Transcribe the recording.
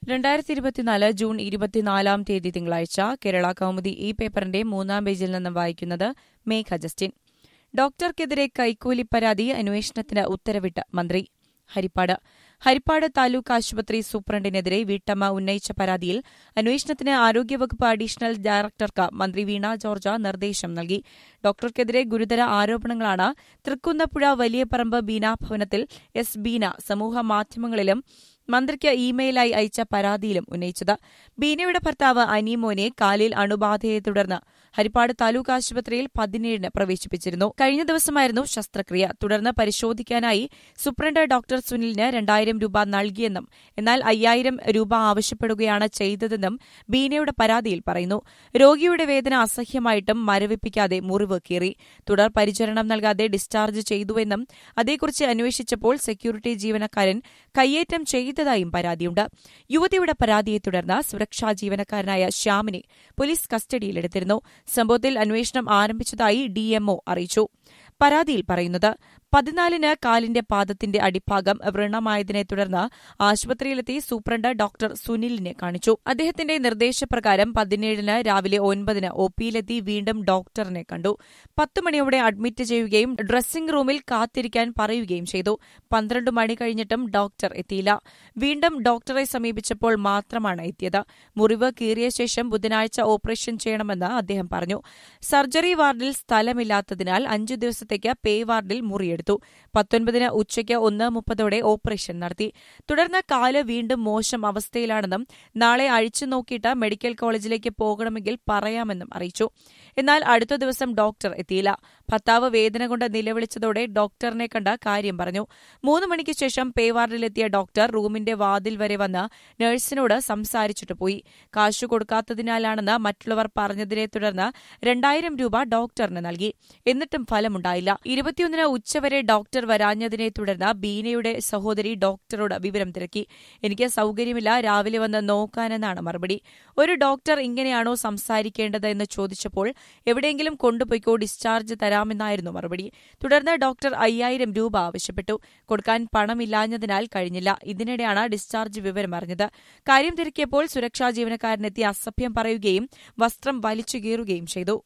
രണ്ടായിരത്തി ഇരുപത്തിനാല് ജൂൺ ഇരുപത്തിനാലാം തീയതി തിങ്കളാഴ്ച കേരള കൗമുദി ഈ പേപ്പറിന്റെ മൂന്നാം പേജിൽ നിന്ന് വായിക്കുന്നത് മേഘ ജസ്റ്റിൻ ഡോക്ടർക്കെതിരെ കൈക്കൂലി പരാതി അന്വേഷണത്തിന് ഉത്തരവിട്ട് മന്ത്രി ഹരിപ്പാട് ഹരിപ്പാട് താലൂക്ക് ആശുപത്രി സൂപ്രണ്ടിനെതിരെ വീട്ടമ്മ ഉന്നയിച്ച പരാതിയിൽ അന്വേഷണത്തിന് ആരോഗ്യവകുപ്പ് അഡീഷണൽ ഡയറക്ടർക്ക് മന്ത്രി വീണ ജോർജ് നിർദ്ദേശം നൽകി ഡോക്ടർക്കെതിരെ ഗുരുതര ആരോപണങ്ങളാണ് തൃക്കുന്നപ്പുഴ വലിയപറമ്പ് ബീന ഭവനത്തിൽ എസ് ബീന സമൂഹ മാധ്യമങ്ങളിലും മന്ത്രിക്ക് ഇമെയിലായി അയച്ച പരാതിയിലും ഉന്നയിച്ചത് ബീനയുടെ ഭർത്താവ് അനീമോനെ കാലിൽ അണുബാധയെ തുടർന്ന് ഹരിപ്പാട് താലൂക്ക് ആശുപത്രിയിൽ പതിനേഴിന് പ്രവേശിപ്പിച്ചിരുന്നു കഴിഞ്ഞ ദിവസമായിരുന്നു ശസ്ത്രക്രിയ തുടർന്ന് പരിശോധിക്കാനായി സൂപ്രണ്ട് ഡോക്ടർ സുനിലിന് രണ്ടായിരം രൂപ നൽകിയെന്നും എന്നാൽ അയ്യായിരം രൂപ ആവശ്യപ്പെടുകയാണ് ചെയ്തതെന്നും ബീനയുടെ പരാതിയിൽ പറയുന്നു രോഗിയുടെ വേദന അസഹ്യമായിട്ടും മരവിപ്പിക്കാതെ മുറിവ് കീറി തുടർ പരിചരണം നൽകാതെ ഡിസ്ചാർജ് ചെയ്തുവെന്നും അതേക്കുറിച്ച് അന്വേഷിച്ചപ്പോൾ സെക്യൂരിറ്റി ജീവനക്കാരൻ കയ്യേറ്റം ചെയ്തതായും പരാതിയുണ്ട് യുവതിയുടെ പരാതിയെ തുടർന്ന് സുരക്ഷാ ജീവനക്കാരനായ ശ്യാമിനെ പോലീസ് കസ്റ്റഡിയിലെടുത്തിരുന്നു സംഭവത്തിൽ അന്വേഷണം ആരംഭിച്ചതായി ഡിഎംഒ അറിയിച്ചു പരാതിയിൽ പറയുന്നത് പതിനാലിന് കാലിന്റെ പാദത്തിന്റെ അടിഭാഗം വ്രണമായതിനെ തുടർന്ന് ആശുപത്രിയിലെത്തി സൂപ്രണ്ട് ഡോക്ടർ സുനിലിനെ കാണിച്ചു അദ്ദേഹത്തിന്റെ നിർദ്ദേശപ്രകാരം പതിനേഴിന് രാവിലെ ഒൻപതിന് ഒപിയിലെത്തി വീണ്ടും ഡോക്ടറിനെ കണ്ടു പത്ത് മണിയോടെ അഡ്മിറ്റ് ചെയ്യുകയും ഡ്രസ്സിംഗ് റൂമിൽ കാത്തിരിക്കാൻ പറയുകയും ചെയ്തു പന്ത്രണ്ട് മണി കഴിഞ്ഞിട്ടും ഡോക്ടർ എത്തിയില്ല വീണ്ടും ഡോക്ടറെ സമീപിച്ചപ്പോൾ മാത്രമാണ് എത്തിയത് മുറിവ് കീറിയ ശേഷം ബുധനാഴ്ച ഓപ്പറേഷൻ ചെയ്യണമെന്ന് അദ്ദേഹം പറഞ്ഞു സർജറി വാർഡിൽ സ്ഥലമില്ലാത്തതിനാൽ അഞ്ചു ദിവസത്തേക്ക് പേ വാർഡിൽ മുറിയെടുത്തു പത്തൊൻപതിന് ഉച്ചയ്ക്ക് ഒന്ന് മുപ്പതോടെ ഓപ്പറേഷൻ നടത്തി തുടർന്ന് കാല് വീണ്ടും മോശം അവസ്ഥയിലാണെന്നും നാളെ അഴിച്ചു നോക്കിയിട്ട് മെഡിക്കൽ കോളേജിലേക്ക് പോകണമെങ്കിൽ പറയാമെന്നും അറിയിച്ചു എന്നാൽ അടുത്ത ദിവസം ഡോക്ടർ എത്തിയില്ല ഭർത്താവ് വേദന കൊണ്ട് നിലവിളിച്ചതോടെ ഡോക്ടറിനെ കണ്ട കാര്യം പറഞ്ഞു മൂന്ന് മണിക്ക് ശേഷം പേ വാർഡിലെത്തിയ ഡോക്ടർ റൂമിന്റെ വാതിൽ വരെ വന്ന് നഴ്സിനോട് സംസാരിച്ചിട്ട് പോയി കാശു കൊടുക്കാത്തതിനാലാണെന്ന് മറ്റുള്ളവർ പറഞ്ഞതിനെ തുടർന്ന് രണ്ടായിരം രൂപ ഡോക്ടറിന് നൽകി എന്നിട്ടും ഫലമുണ്ടായില്ല ഇരുപത്തിയൊന്നിന് ഉച്ചവരെ ഡോക്ടർ വരാഞ്ഞതിനെ തുടർന്ന് ബീനയുടെ സഹോദരി ഡോക്ടറോട് വിവരം തിരക്കി എനിക്ക് സൌകര്യമില്ല രാവിലെ വന്ന് നോക്കാനെന്നാണ് മറുപടി ഒരു ഡോക്ടർ ഇങ്ങനെയാണോ സംസാരിക്കേണ്ടത് എന്ന് ചോദിച്ചപ്പോൾ എവിടെയെങ്കിലും കൊണ്ടുപോയിക്കോ ഡിസ്ചാർജ് തരാമെന്നായിരുന്നു മറുപടി തുടർന്ന് ഡോക്ടർ അയ്യായിരം രൂപ ആവശ്യപ്പെട്ടു കൊടുക്കാൻ പണമില്ലാഞ്ഞതിനാൽ കഴിഞ്ഞില്ല ഇതിനിടെയാണ് ഡിസ്ചാർജ് വിവരം അറിഞ്ഞത് കാര്യം തിരക്കിയപ്പോൾ സുരക്ഷാ ജീവനക്കാരനെത്തി അസഭ്യം പറയുകയും വസ്ത്രം വലിച്ചു കീറുകയും ചെയ്തു